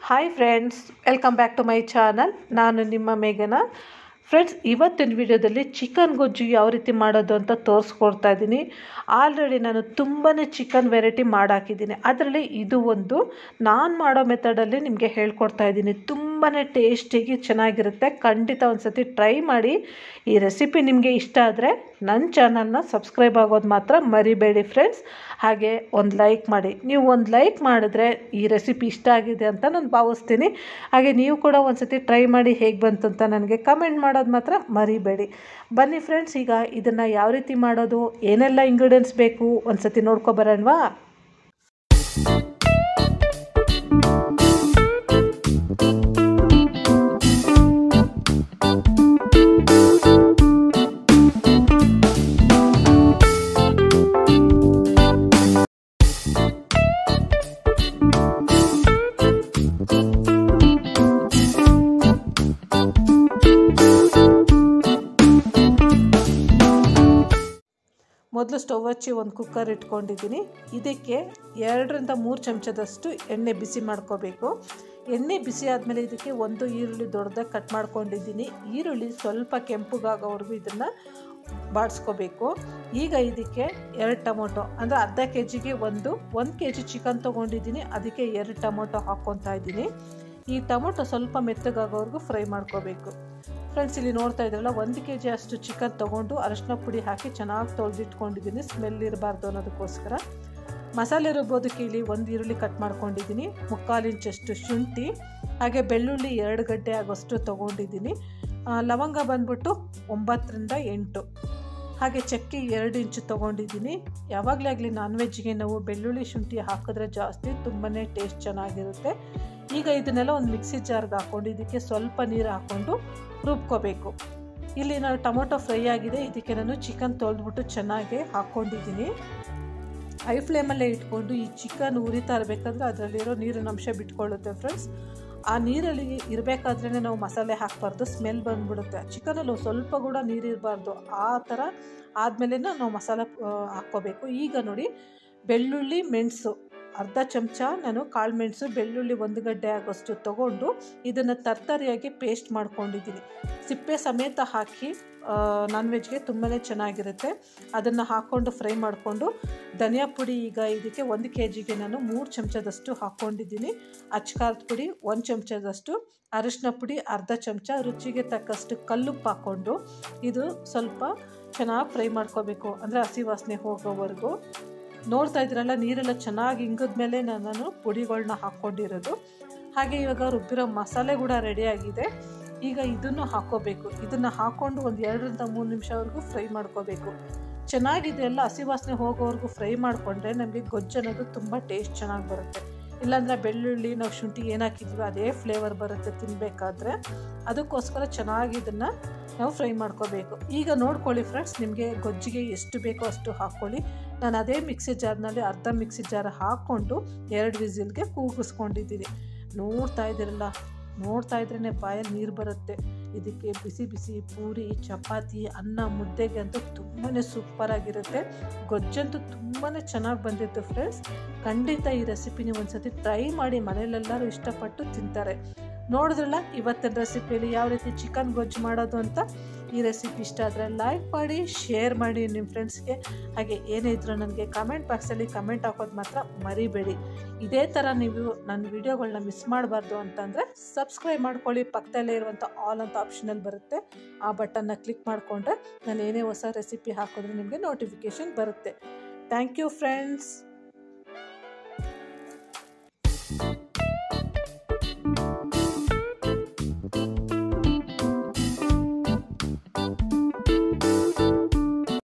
hi friends welcome back to my channel ನಾನು ನಿಮ್ಮ ಮೇಘನ friends ಇವತ್ತಿನ ವಿಡಿಯೋದಲ್ಲಿ ಚಿಕನ್ ಗೊಜ್ಜು ಯಾವ ರೀತಿ ಮಾಡೋದು ಅಂತ ತೋರಿಸ್ಕೊಡ್ತಾ ಇದ್ದೀನಿ ಆಲ್ರೆಡಿ ನಾನು ತುಂಬಾ ಚಿಕನ್ ವೆರೈಟಿ ಮಾಡಾಕಿದ್ದೀನಿ ಅದರಲ್ಲಿ ಇದು ಒಂದು ನಾನು ಮಾಡೋ ಮೆಥಡಲ್ಲಿ ನಿಮಗೆ ಹೇಳ್ಕೊಡ್ತಾ ಇದ್ದೀನಿ ತುಂಬಾ ಟೇಸ್ಟಿಗೆ ಚೆನ್ನಾಗಿರುತ್ತೆ ಖಂಡಿತ ಒಂದು ಸತಿ ಟ್ರೈ ಮಾಡಿ ಈ ರೆಸಿಪಿ ನಿಮಗೆ ಇಷ್ಟ ಆದರೆ ನನ್ನ ಚಾನಲ್ನ ಸಬ್ಸ್ಕ್ರೈಬ್ ಆಗೋದು ಮಾತ್ರ ಮರಿಬೇಡಿ ಫ್ರೆಂಡ್ಸ್ ಹಾಗೆ ಒಂದು ಲೈಕ್ ಮಾಡಿ ನೀವು ಒಂದು ಲೈಕ್ ಮಾಡಿದ್ರೆ ಈ ರೆಸಿಪಿ ಇಷ್ಟ ಆಗಿದೆ ಅಂತ ನಾನು ಭಾವಿಸ್ತೀನಿ ಹಾಗೆ ನೀವು ಕೂಡ ಒಂದು ಸತಿ ಟ್ರೈ ಮಾಡಿ ಹೇಗೆ ಬಂತು ಅಂತ ನನಗೆ ಕಮೆಂಟ್ ಮಾಡೋದು ಮಾತ್ರ ಮರಿಬೇಡಿ ಬನ್ನಿ ಫ್ರೆಂಡ್ಸ್ ಈಗ ಇದನ್ನು ಯಾವ ರೀತಿ ಮಾಡೋದು ಏನೆಲ್ಲ ಇಂಗ್ರೀಡಿಯೆಂಟ್ಸ್ ಬೇಕು ಒಂದು ಸತಿ ನೋಡ್ಕೊಬರೋಣವಾ ಮೊದಲು ಸ್ಟವ್ ಹಚ್ಚಿ ಒಂದು ಕುಕ್ಕರ್ ಇಟ್ಕೊಂಡಿದ್ದೀನಿ ಇದಕ್ಕೆ ಎರಡರಿಂದ ಮೂರು ಚಮಚದಷ್ಟು ಎಣ್ಣೆ ಬಿಸಿ ಮಾಡ್ಕೋಬೇಕು ಎಣ್ಣೆ ಬಿಸಿ ಆದಮೇಲೆ ಇದಕ್ಕೆ ಒಂದು ಈರುಳ್ಳಿ ದೊಡ್ಡದಾಗಿ ಕಟ್ ಮಾಡ್ಕೊಂಡಿದ್ದೀನಿ ಈರುಳ್ಳಿ ಸ್ವಲ್ಪ ಕೆಂಪುಗಾಗೋವರೆಗೂ ಇದನ್ನು ಬಾಡಿಸ್ಕೋಬೇಕು ಈಗ ಇದಕ್ಕೆ ಎರಡು ಟೊಮೊಟೊ ಅಂದರೆ ಅರ್ಧ ಕೆ ಜಿಗೆ ಒಂದು ಒಂದು ಕೆ ಜಿ ಚಿಕನ್ ತೊಗೊಂಡಿದ್ದೀನಿ ಅದಕ್ಕೆ ಎರಡು ಟೊಮೊಟೊ ಹಾಕ್ಕೊತಾ ಇದ್ದೀನಿ ಈ ಟೊಮೊಟೊ ಸ್ವಲ್ಪ ಮೆತ್ತಗಾಗೋವರೆಗೂ ಫ್ರೈ ಮಾಡ್ಕೋಬೇಕು ಫ್ರೆಂಡ್ಸ್ ಇಲ್ಲಿ ನೋಡ್ತಾ ಇದ್ರಲ್ಲ ಒಂದು ಕೆ ಜಿ ಅಷ್ಟು ಚಿಕನ್ ತೊಗೊಂಡು ಅರಶಿನ ಪುಡಿ ಹಾಕಿ ಚೆನ್ನಾಗಿ ತೊಳೆದಿಟ್ಕೊಂಡಿದ್ದೀನಿ ಸ್ಮೆಲ್ ಇರಬಾರ್ದು ಅನ್ನೋದಕ್ಕೋಸ್ಕರ ಮಸಾಲೆ ರುಬ್ಬೋದಕ್ಕೆ ಇಲ್ಲಿ ಒಂದು ಈರುಳ್ಳಿ ಕಟ್ ಮಾಡ್ಕೊಂಡಿದ್ದೀನಿ ಮುಕ್ಕಾಲು ಇಂಚಷ್ಟು ಶುಂಠಿ ಹಾಗೆ ಬೆಳ್ಳುಳ್ಳಿ ಎರಡು ಗಡ್ಡೆ ಆಗೋಷ್ಟು ತೊಗೊಂಡಿದ್ದೀನಿ ಲವಂಗ ಬಂದ್ಬಿಟ್ಟು ಒಂಬತ್ತರಿಂದ ಎಂಟು ಹಾಗೆ ಚಕ್ಕೆ ಎರಡು ಇಂಚು ತೊಗೊಂಡಿದ್ದೀನಿ ಯಾವಾಗಲೇ ಆಗಲಿ ನಾನ್ ವೆಜ್ಗೆ ನಾವು ಬೆಳ್ಳುಳ್ಳಿ ಶುಂಠಿ ಹಾಕಿದ್ರೆ ಜಾಸ್ತಿ ತುಂಬಾ ಟೇಸ್ಟ್ ಚೆನ್ನಾಗಿರುತ್ತೆ ಈಗ ಇದನ್ನೆಲ್ಲ ಒಂದು ಮಿಕ್ಸಿ ಜಾರ್ಗೆ ಹಾಕ್ಕೊಂಡು ಇದಕ್ಕೆ ಸ್ವಲ್ಪ ನೀರು ಹಾಕ್ಕೊಂಡು ರುಬ್ಕೋಬೇಕು ಇಲ್ಲಿ ನಾನು ಟೊಮೊಟೊ ಫ್ರೈ ಆಗಿದೆ ಇದಕ್ಕೆ ನಾನು ಚಿಕನ್ ತೊಳೆದ್ಬಿಟ್ಟು ಚೆನ್ನಾಗಿ ಹಾಕ್ಕೊಂಡಿದ್ದೀನಿ ಹೈ ಫ್ಲೇಮಲ್ಲೇ ಇಟ್ಕೊಂಡು ಈ ಚಿಕನ್ ಉರಿತಾ ಇರಬೇಕಂದ್ರೆ ಅದರಲ್ಲಿರೋ ನೀರಿನ ಅಂಶ ಬಿಟ್ಕೊಳ್ಳುತ್ತೆ ಫ್ರೆಂಡ್ಸ್ ಆ ನೀರಲ್ಲಿ ಇರಬೇಕಾದ್ರೇ ನಾವು ಮಸಾಲೆ ಹಾಕಬಾರ್ದು ಸ್ಮೆಲ್ ಬಂದ್ಬಿಡುತ್ತೆ ಚಿಕನಲ್ಲಿ ಸ್ವಲ್ಪ ಕೂಡ ನೀರು ಇರಬಾರ್ದು ಆ ಥರ ಆದಮೇಲೆ ನಾವು ಮಸಾಲೆ ಹಾಕ್ಕೋಬೇಕು ಈಗ ನೋಡಿ ಬೆಳ್ಳುಳ್ಳಿ ಮೆಣಸು ಅರ್ಧ ಚಮಚ ನಾನು ಕಾಳು ಮೆಣಸು ಬೆಳ್ಳುಳ್ಳಿ ಒಂದು ಗಡ್ಡೆ ಆಗೋಷ್ಟು ತೊಗೊಂಡು ಇದನ್ನು ತರ್ತರಿಯಾಗಿ ಪೇಸ್ಟ್ ಮಾಡ್ಕೊಂಡಿದ್ದೀನಿ ಸಿಪ್ಪೆ ಸಮೇತ ಹಾಕಿ ನಾನ್ ವೆಜ್ಗೆ ತುಂಬಾ ಚೆನ್ನಾಗಿರುತ್ತೆ ಅದನ್ನು ಹಾಕ್ಕೊಂಡು ಫ್ರೈ ಮಾಡಿಕೊಂಡು ಧನಿಯಾ ಪುಡಿ ಈಗ ಇದಕ್ಕೆ ಒಂದು ಕೆ ಜಿಗೆ ನಾನು ಮೂರು ಚಮಚದಷ್ಟು ಹಾಕ್ಕೊಂಡಿದ್ದೀನಿ ಅಚ್ಕಾರದ ಪುಡಿ ಒಂದು ಚಮಚದಷ್ಟು ಅರಿಶಿನ ಪುಡಿ ಅರ್ಧ ಚಮಚ ರುಚಿಗೆ ತಕ್ಕಷ್ಟು ಕಲ್ಲುಪ್ಪು ಹಾಕ್ಕೊಂಡು ಇದು ಸ್ವಲ್ಪ ಚೆನ್ನಾಗಿ ಫ್ರೈ ಮಾಡ್ಕೋಬೇಕು ಅಂದರೆ ಹಸಿ ವಾಸನೆ ಹೋಗೋವರೆಗೂ ನೋಡ್ತಾ ಇದ್ರಲ್ಲ ನೀರೆಲ್ಲ ಚೆನ್ನಾಗಿ ಇಂಗಿದ ಮೇಲೆ ನಾನು ಪುಡಿಗಳನ್ನ ಹಾಕ್ಕೊಂಡಿರೋದು ಹಾಗೆ ಇವಾಗ ರುಬ್ಬಿರೋ ಮಸಾಲೆ ಕೂಡ ರೆಡಿಯಾಗಿದೆ ಈಗ ಇದನ್ನು ಹಾಕ್ಕೋಬೇಕು ಇದನ್ನು ಹಾಕ್ಕೊಂಡು ಒಂದು ಎರಡರಿಂದ ಮೂರು ನಿಮಿಷವರೆಗೂ ಫ್ರೈ ಮಾಡ್ಕೋಬೇಕು ಚೆನ್ನಾಗಿದೆ ಎಲ್ಲ ಹಸಿ ವಾಸನೆ ಹೋಗೋವರೆಗೂ ಫ್ರೈ ಮಾಡಿಕೊಂಡ್ರೆ ನಮಗೆ ಗೊಜ್ಜು ಅನ್ನೋದು ತುಂಬ ಟೇಸ್ಟ್ ಚೆನ್ನಾಗಿ ಬರುತ್ತೆ ಇಲ್ಲಾಂದರೆ ಬೆಳ್ಳುಳ್ಳಿ ನಾವು ಶುಂಠಿ ಏನು ಹಾಕಿದ್ವಿ ಅದೇ ಫ್ಲೇವರ್ ಬರುತ್ತೆ ತಿನ್ನಬೇಕಾದ್ರೆ ಅದಕ್ಕೋಸ್ಕರ ಚೆನ್ನಾಗಿ ಇದನ್ನು ನಾವು ಫ್ರೈ ಮಾಡ್ಕೋಬೇಕು ಈಗ ನೋಡ್ಕೊಳ್ಳಿ ಫ್ರೆಂಡ್ಸ್ ನಿಮಗೆ ಗೊಜ್ಜಿಗೆ ಎಷ್ಟು ಬೇಕೋ ಅಷ್ಟು ಹಾಕ್ಕೊಳ್ಳಿ ನಾನು ಅದೇ ಮಿಕ್ಸಿ ಜಾರ್ನಲ್ಲಿ ಅರ್ಧ ಮಿಕ್ಸಿ ಜಾರ್ ಹಾಕ್ಕೊಂಡು ಎರಡು ವಿಸಿಲ್ಗೆ ಕೂಗಿಸ್ಕೊಂಡಿದ್ದೀನಿ ನೋಡ್ತಾ ಇದ್ದೀರಲ್ಲ ನೋಡ್ತಾ ಇದ್ರೇ ಬಾಯಲ್ಲಿ ನೀರು ಬರುತ್ತೆ ಇದಕ್ಕೆ ಬಿಸಿ ಬಿಸಿ ಪೂರಿ ಚಪಾತಿ ಅನ್ನ ಮುದ್ದೆಗೆ ಅಂತೂ ತುಂಬಾ ಸೂಪರಾಗಿರುತ್ತೆ ಗೊಜ್ಜಂತೂ ತುಂಬಾ ಚೆನ್ನಾಗಿ ಬಂದಿತ್ತು ಫ್ರೆಂಡ್ಸ್ ಖಂಡಿತ ಈ ರೆಸಿಪಿ ನೀವು ಒಂದ್ಸತಿ ಟ್ರೈ ಮಾಡಿ ಮನೇಲೆಲ್ಲರೂ ಇಷ್ಟಪಟ್ಟು ತಿಂತಾರೆ ನೋಡಿದ್ರಲ್ಲ ಇವತ್ತಿನ ರೆಸಿಪಿಯಲ್ಲಿ ಯಾವ ರೀತಿ ಚಿಕನ್ ಗೊಜ್ಜು ಮಾಡೋದು ಅಂತ ಈ ರೆಸಿಪಿ ಇಷ್ಟ ಆದರೆ ಲೈಕ್ ಮಾಡಿ ಶೇರ್ ಮಾಡಿ ನಿಮ್ಮ ಫ್ರೆಂಡ್ಸ್ಗೆ ಹಾಗೆ ಏನೇ ಇದ್ರೂ ನನಗೆ ಕಮೆಂಟ್ ಬಾಕ್ಸಲ್ಲಿ ಕಮೆಂಟ್ ಹಾಕೋದು ಮಾತ್ರ ಮರಿಬೇಡಿ ಇದೇ ಥರ ನೀವು ನನ್ನ ವೀಡಿಯೋಗಳನ್ನ ಮಿಸ್ ಮಾಡಬಾರ್ದು ಅಂತಂದರೆ ಸಬ್ಸ್ಕ್ರೈಬ್ ಮಾಡ್ಕೊಳ್ಳಿ ಪಕ್ಕದಲ್ಲೇ ಇರುವಂಥ ಆಲ್ ಅಂತ ಆಪ್ಷನಲ್ಲಿ ಬರುತ್ತೆ ಆ ಬಟನ್ನ ಕ್ಲಿಕ್ ಮಾಡಿಕೊಂಡ್ರೆ ನಾನು ಏನೇ ಹೊಸ ರೆಸಿಪಿ ಹಾಕಿದ್ರೆ ನಿಮಗೆ ನೋಟಿಫಿಕೇಷನ್ ಬರುತ್ತೆ ಥ್ಯಾಂಕ್ ಯು ಫ್ರೆಂಡ್ಸ್